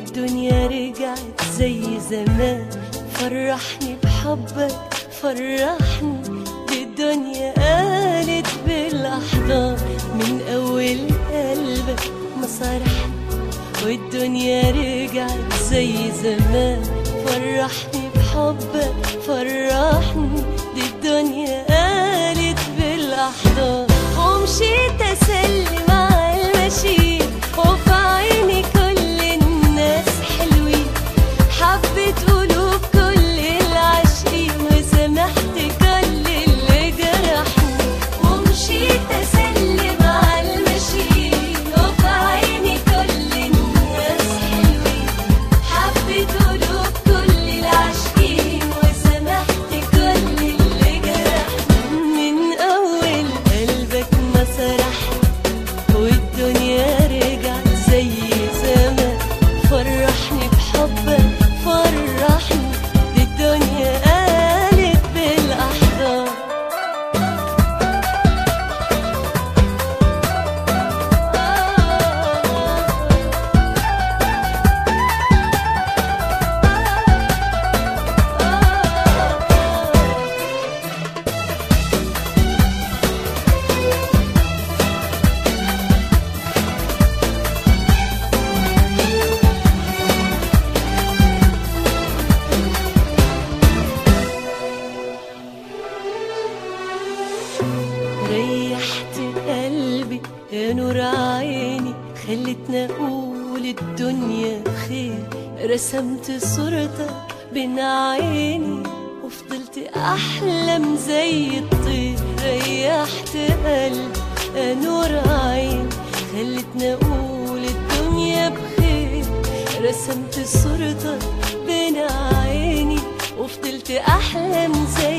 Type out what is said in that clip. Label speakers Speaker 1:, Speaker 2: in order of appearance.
Speaker 1: والدنيا رجعت زي زمان فرحني بحبك فرحني دي الدنيا قالت بالاحضان من اول قلبك ما صرحني والدنيا رجعت زي زمان فرحني بحبك فرحني دي الدنيا قالت بالاحضان ومشيت اسلم على المشي وفي عيني كل الناس حلوين حبت قلوب كل العاشقين وسامحت كل اللي جرحني ومشيت اسلم على المشي وفي عيني كل الناس حلوين حبت قلوب كل العاشقين وسامحت كل اللي جرحني من اول قلبك ما سرحني والدنيا رجعت زي زمان فرحني بحبك فرحني دي الدنيا قالت بالاحضان ريحت قلبي يا نور عيني خلتنا اقول الدنيا خير رسمت صورتك بين عيني وفضلت احلم زي الطير ريحت قلبي يا نور عيني خلتنا اقول الدنيا بخير رسمت صورتك بين عيني وفضلت احلم زي